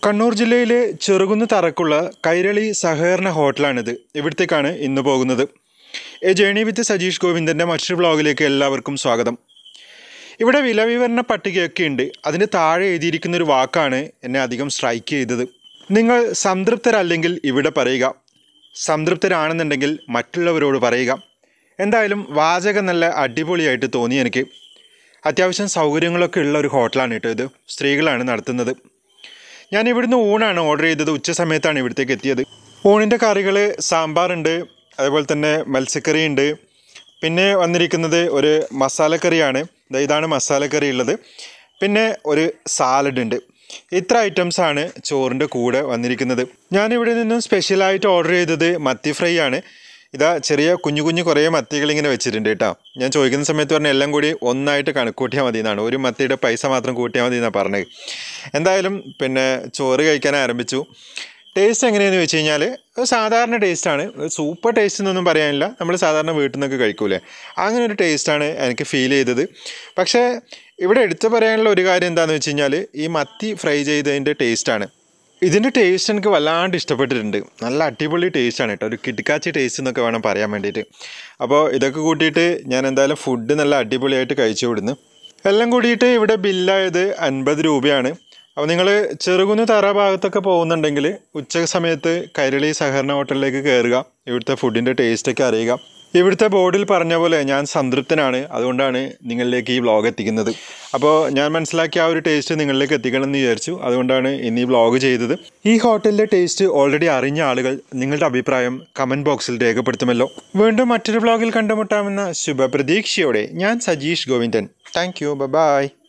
കണ്ണൂർ ജില്ലയിലെ ചെറുകുന്ന് തറക്കുള്ള കൈരളി സഹകരണ ഹോട്ടലാണിത് ഇവിടത്തേക്കാണ് ഇന്ന് പോകുന്നത് എ ജേണി വിത്ത് സജീഷ് ഗോവിന്ദൻ്റെ മറ്റൊരു വ്ളോഗിലേക്ക് എല്ലാവർക്കും സ്വാഗതം ഇവിടെ വില വിവരണ പട്ടികയൊക്കെ ഉണ്ട് അതിന് താഴെ എഴുതിയിരിക്കുന്ന ഒരു വാക്കാണ് എന്നെ അധികം സ്ട്രൈക്ക് ചെയ്തത് നിങ്ങൾ സംതൃപ്തരല്ലെങ്കിൽ ഇവിടെ പറയുക സംതൃപ്തരാണെന്നുണ്ടെങ്കിൽ മറ്റുള്ളവരോട് പറയുക എന്തായാലും വാചകം നല്ല അടിപൊളിയായിട്ട് തോന്നി എനിക്ക് അത്യാവശ്യം സൗകര്യങ്ങളൊക്കെ ഉള്ള ഒരു ഹോട്ടലാണ് കേട്ടോ ഇത് സ്ത്രീകളാണ് നടത്തുന്നത് ഞാൻ ഇവിടുന്ന് ഊണാണ് ഓർഡർ ചെയ്തത് ഉച്ച സമയത്താണ് ഇവിടത്തേക്ക് എത്തിയത് ഊണിൻ്റെ കറികൾ സാമ്പാറുണ്ട് അതേപോലെ തന്നെ മത്സ്യക്കറി ഉണ്ട് പിന്നെ വന്നിരിക്കുന്നത് ഒരു മസാലക്കറിയാണ് ദാ ഇതാണ് മസാലക്കറി ഉള്ളത് പിന്നെ ഒരു സാലഡ് ഉണ്ട് ഇത്ര ഐറ്റംസ് ആണ് ചോറിൻ്റെ കൂടെ വന്നിരിക്കുന്നത് ഞാൻ ഇവിടെ നിന്നും സ്പെഷ്യലായിട്ട് ഓർഡർ ചെയ്തത് മത്തി ഫ്രൈ ആണ് ഇതാ ചെറിയ കുഞ്ഞു കുഞ്ഞു കുറേ മത്തികൾ ഇങ്ങനെ വെച്ചിട്ടുണ്ട് കേട്ടോ ഞാൻ ചോദിക്കുന്ന സമയത്ത് പറഞ്ഞ എല്ലാം കൂടി ഒന്നായിട്ട് കണക്കൂട്ടിയാൽ മതി എന്നാണ് ഒരു മത്തിയുടെ പൈസ മാത്രം കൂട്ടിയാൽ മതി എന്നാണ് പറഞ്ഞത് എന്തായാലും പിന്നെ ചോറ് കഴിക്കാൻ ആരംഭിച്ചു ടേസ്റ്റ് എങ്ങനെയാണെന്ന് വെച്ച് കഴിഞ്ഞാൽ ഒരു സാധാരണ ടേസ്റ്റാണ് സൂപ്പർ ടേസ്റ്റ് എന്നൊന്നും പറയാനില്ല നമ്മൾ സാധാരണ വീട്ടിൽ നിന്നൊക്കെ കഴിക്കൂലേ അങ്ങനെ ഒരു ടേസ്റ്റാണ് എനിക്ക് ഫീൽ ചെയ്തത് പക്ഷേ ഇവിടെ എടുത്തു പറയാനുള്ള ഒരു കാര്യം എന്താണെന്ന് വെച്ച് കഴിഞ്ഞാൽ ഈ മത്തി ഫ്രൈ ചെയ്തതിൻ്റെ ടേസ്റ്റാണ് ഇതിൻ്റെ ടേസ്റ്റ് എനിക്ക് വല്ലാണ്ട് ഇഷ്ടപ്പെട്ടിട്ടുണ്ട് നല്ല അടിപൊളി ടേസ്റ്റാണ് കേട്ടോ ഒരു കിടക്കാച്ചി ടേസ്റ്റ് എന്നൊക്കെ വേണം പറയാൻ വേണ്ടിയിട്ട് അപ്പോൾ ഇതൊക്കെ കൂട്ടിയിട്ട് ഞാൻ എന്തായാലും ഫുഡ് നല്ല അടിപൊളിയായിട്ട് കഴിച്ചു വിടുന്നു എല്ലാം കൂടിയിട്ട് ഇവിടെ ബില്ലായത് അൻപത് രൂപയാണ് അപ്പോൾ നിങ്ങൾ ചെറുകുന്ന് തറ ഭാഗത്തൊക്കെ പോകുന്നുണ്ടെങ്കിൽ ഉച്ച സമയത്ത് കൈരളി സഹകരണ ഹോട്ടലിലേക്ക് കയറുക ഇവിടുത്തെ ഫുഡിൻ്റെ ടേസ്റ്റൊക്കെ അറിയുക ഇവിടുത്തെ ബോർഡിൽ പറഞ്ഞ പോലെ ഞാൻ സംതൃപ്തനാണ് അതുകൊണ്ടാണ് നിങ്ങളിലേക്ക് ഈ വ്ളോഗ് എത്തിക്കുന്നത് അപ്പോൾ ഞാൻ മനസ്സിലാക്കിയ ആ ഒരു ടേസ്റ്റ് നിങ്ങളിലേക്ക് എത്തിക്കണം എന്ന് വിചാരിച്ചു അതുകൊണ്ടാണ് ഇന്ന് ഈ വ്ളോഗ് ചെയ്തത് ഈ ഹോട്ടലിലെ ടേസ്റ്റ് ഓൾറെഡി അറിഞ്ഞ ആളുകൾ നിങ്ങളുടെ അഭിപ്രായം കമൻറ്റ് ബോക്സിൽ രേഖപ്പെടുത്തുമല്ലോ വീണ്ടും മറ്റൊരു വ്ളോഗിൽ കണ്ടുമുട്ടാമെന്ന ശുഭപ്രതീക്ഷയോടെ ഞാൻ Sajeesh Govindan thank you by